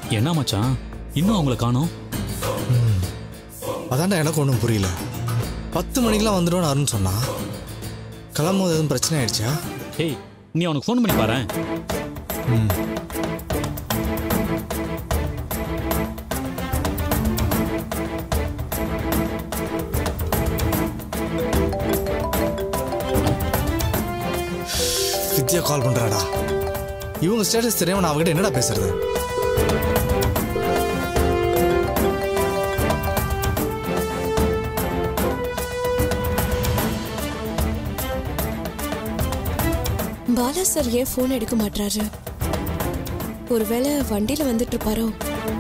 என்ன மச்சான் இன்னும் அவங்கள காணோம் அதான்டா எனக்கு ஒன்றும் புரியல பத்து மணிக்கெலாம் வந்துடும்னு அருண் சொன்னான் கிளம்பும்போது எதுவும் பிரச்சனை ஆயிடுச்சா ஏய் நீ அவனுக்கு ஃபோன் பண்ணி பாரேன் வித்யா கால் பண்ணுறாடா இவங்க ஸ்டேட்டஸ் தெரியாம நான் அவங்ககிட்ட என்னடா பேசுறது பாலா சார் ஏன் ஃபோன் எடுக்க மாட்டாரு ஒருவேளை வண்டியில வந்துட்டு இருப்பாரோ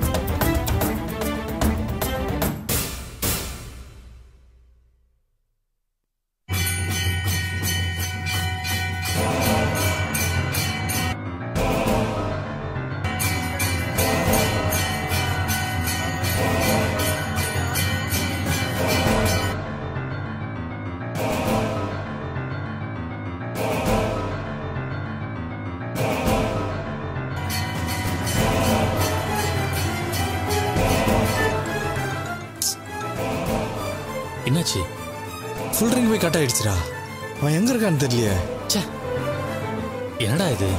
என்னாச்சு ஃபுல் ரிங் போய் கட் ஆயிடுச்சுடா அவன் எங்கே இருக்கான்னு தெரியலையே ச்சே என்னடா இது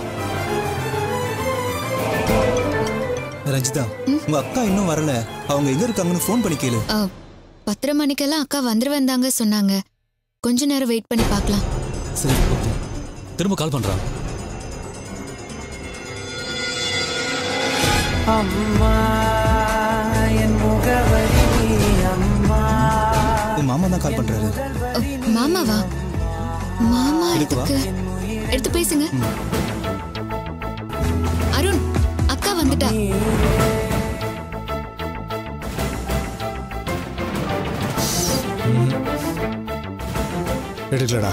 ரஞ்சிதா உங்க அக்கா இன்னும் வரல அவங்க எங்க இருக்காங்கன்னு ஃபோன் பண்ணி கேளு அ, பத்தரை மணிக்கெல்லாம் அக்கா வந்துருவேன் தாங்க சொன்னாங்க கொஞ்ச நேரம் வெயிட் பண்ணி பார்க்கலாம் சரி ஓகே திரும்ப கால் பண்றான் அம்மா என் முகவரி அம்மா உன் மாமா தான் கால் பண்றாரு அ, மாமாவா மாமா எடுக்கவா? எதுக்கு எடுத்து பேசுங்க அருண் அக்கா வந்துட்டா எடுக்கலடா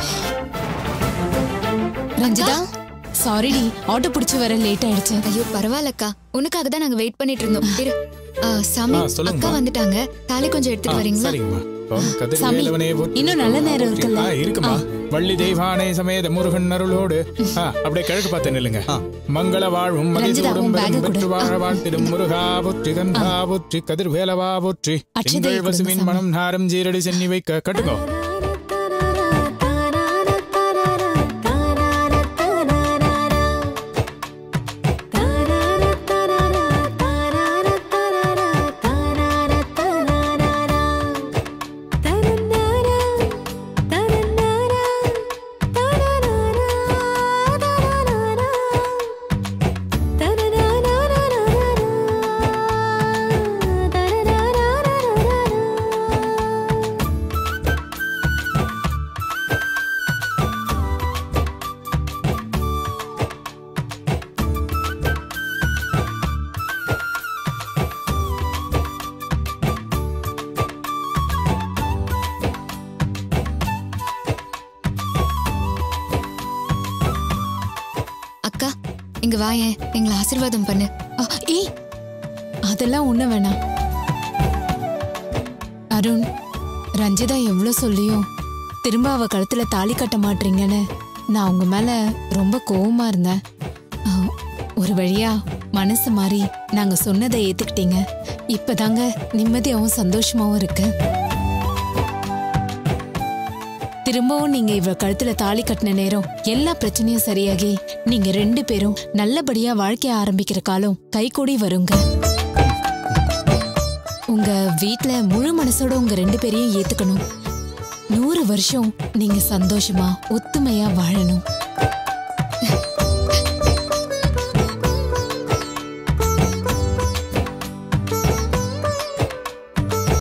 ரஞ்சிதா சாரிடி ஆட்டோ பிடிச்சு வர லேட் ஆயிடுச்சு ஐயோ பரவாயில்லக்கா உனக்காக தான் நாங்க வெயிட் பண்ணிட்டு இருந்தோம் இரு ஆ, சாமி அக்கா வந்துட்டாங்க தாலி கொஞ்சம் எடுத்துட்டு வரீங்களா சரிங்கம்மா ஓம் கதிர் சாமி, வேலவனே போற்றி. இன்னும் நல்ல நேரம் இருக்குல்ல? ஆ, இருக்குமா வள்ளி தெய்வானை சமேத முருகன் அருளோடு ஆ, அப்படியே கிழக்கு பார்த்து நில்லுங்க மங்கள வாழ்வும் ரஞ்சிதா, மகிழ்ச்சியோடும் உன் bag பெரும் கொடு. பெற்று வாழ ஆ. வாழ்த்திடும் முருகா போற்றி கந்தா போற்றி கதிர் வேலவா போற்றி அட்சதையை திங்கள் கொடுங்க, வசுவின் சாமி. மனம் நாரம் ஜீரடி சென்னி வைக்க கட்டுங்கோ அக்கா இங்க வாயேன் எங்களை ஆசீர்வாதம் பண்ணு ஆ, ஏய் அதெல்லாம் ஒண்ணு வேணாம் அருண் ரஞ்சிதா எவ்வளோ சொல்லியும் திரும்ப அவ கழுத்துல தாலி கட்ட மாட்டீங்கன்னு நான் உங்க மேல ரொம்ப கோவமா இருந்தேன் ஆ, ஒரு வழியா மனசு மாறி நாங்க சொன்னதை ஏத்துக்கிட்டீங்க இப்பதாங்க நிம்மதியாவும் சந்தோஷமாவும் இருக்கு திரும்பவும் நீங்க இவ கழுத்துல தாலி கட்டின நேரம் எல்லா பிரச்சனையும் சரியாகி நீங்க ரெண்டு பேரும் நல்லபடியா வாழ்க்கைய ஆரம்பிக்கிற காலம் கைகூடி வருங்க உங்க வீட்ல முழு மனசோட உங்க ரெண்டு பேரையும் ஏத்துக்கணும் நூறு வருஷம் நீங்க சந்தோஷமா ஒத்துமையா வாழணும்